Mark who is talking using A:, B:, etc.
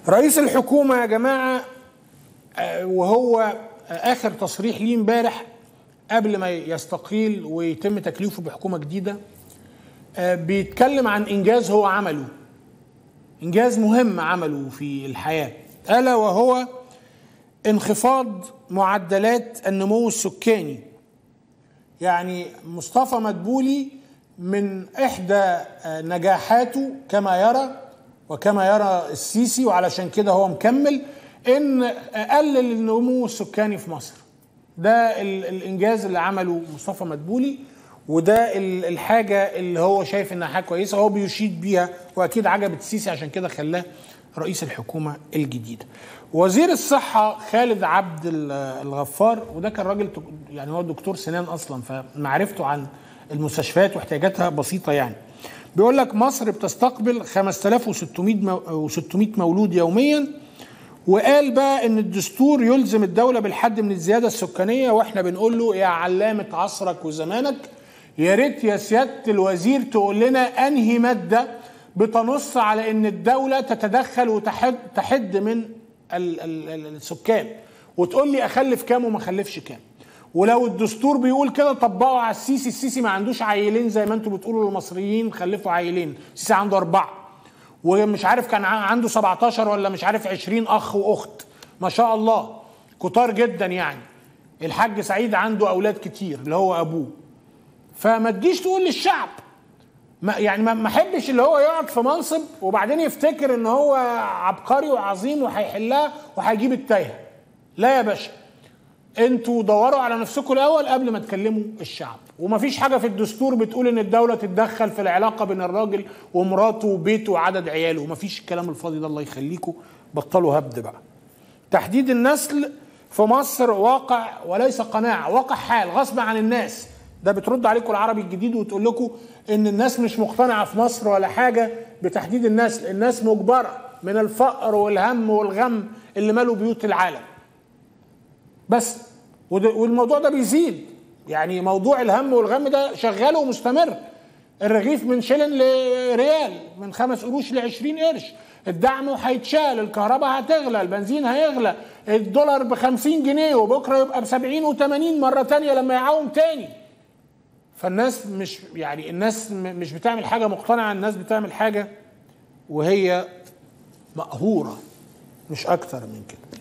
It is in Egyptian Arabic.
A: رئيس الحكومة يا جماعة آه، وهو آه، آخر تصريح ليه امبارح قبل ما يستقيل ويتم تكليفه بحكومة جديدة آه، بيتكلم عن إنجاز هو عمله إنجاز مهم عمله في الحياة ألا وهو انخفاض معدلات النمو السكاني يعني مصطفى مدبولي من إحدى آه، نجاحاته كما يرى وكما يرى السيسي وعلشان كده هو مكمل ان قلل النمو السكاني في مصر ده ال- الانجاز اللي عمله مصطفى مدبولي وده ال- الحاجه اللي هو شايف انها حاجه كويسه هو بيشيد بيها واكيد عجبت السيسي عشان كده خلاه رئيس الحكومه الجديده. وزير الصحه خالد عبد ال- الغفار وده كان راجل تك- يعني هو دكتور سنان اصلا فمعرفته عن المستشفيات واحتياجاتها بسيطه يعني. بيقول لك مصر بتستقبل 5600 مو- 600 مولود يوميا وقال بقى ان الدستور يلزم الدوله بالحد من الزياده السكانيه واحنا بنقول له يا علامه عصرك وزمانك يا ريت يا سياده الوزير تقول لنا انهي ماده بتنص على ان الدوله تتدخل وتحد تحد من ال- ال- ال- السكان وتقول لي اخلف كام وما اخلفش كام ولو الدستور بيقول كده طبقوا على السيسي السيسي ما عندوش عيلين زي ما انتم بتقولوا للمصريين خلفوا عيلين السيسي عنده اربعه ومش عارف كان ع- عنده 17 ولا مش عارف 20 اخ واخت ما شاء الله كتار جدا يعني الحاج سعيد عنده اولاد كتير اللي هو ابوه فما تجيش تقول للشعب ما يعني ما ما احبش اللي هو يقعد في منصب وبعدين يفتكر ان هو عبقري وعظيم وهيحلها وهيجيب التايهه لا يا باشا انتوا دوروا على نفسكم الاول قبل ما تكلموا الشعب ومفيش حاجه في الدستور بتقول ان الدوله تتدخل في العلاقه بين الراجل ومراته وبيته وعدد عياله مفيش الكلام الفاضي ده الله يخليكم بطلوا هبد بقى تحديد النسل في مصر واقع وليس قناعه واقع حال غصب عن الناس ده بترد عليكم العربي الجديد وتقول لكم ان الناس مش مقتنعه في مصر ولا حاجه بتحديد النسل الناس مجبره من الفقر والهم والغم اللي مالوا بيوت العالم بس وده- والموضوع ده بيزيد يعني موضوع الهم والغم ده شغال ومستمر الرغيف من شلن لريال من خمس قروش ل 20 قرش الدعم هيتشال الكهرباء هتغلى البنزين هيغلى الدولار ب 50 جنيه وبكره يبقى ب 70 و80 مره تانية لما يعاوم تاني فالناس مش يعني الناس م- مش بتعمل حاجه مقتنعه الناس بتعمل حاجه وهي مقهوره مش اكتر من كده